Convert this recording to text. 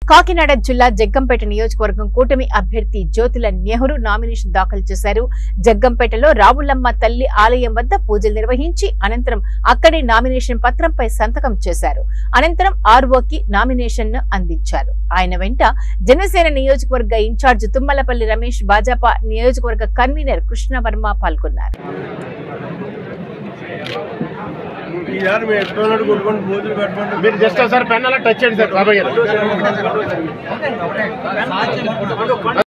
కాకినాడ జిల్లా జగ్గంపేట నియోజకవర్గం కూటమి అభ్యర్థి జ్యోతుల నెహ్రూ నామినేషన్ దాఖలు చేశారు జగ్గంపేటలో రావులమ్మ తల్లి ఆలయం వద్ద పూజలు నిర్వహించి అనంతరం అక్కడే నామినేషన్ పత్రంపై సంతకం చేశారు అనంతరం ఆర్ఓకి నామినేషన్ ను అందించారు ఆయన వెంట జనసేన నియోజకవర్గ ఇన్ఛార్జ్ తుమ్మలపల్లి రమేష్ భాజపా నియోజకవర్గ కన్వీనర్ కృష్ణవర్మ పాల్గొన్నారు ఈసారి మేము ఎట్టుకున్నట్టు కొట్టుకొని పూజలు పెట్టుకుంటాం మీరు జస్ట్ ఒకసారి పెన్ అలా టచ్ చేయండి సార్ బాబాయ్ గారు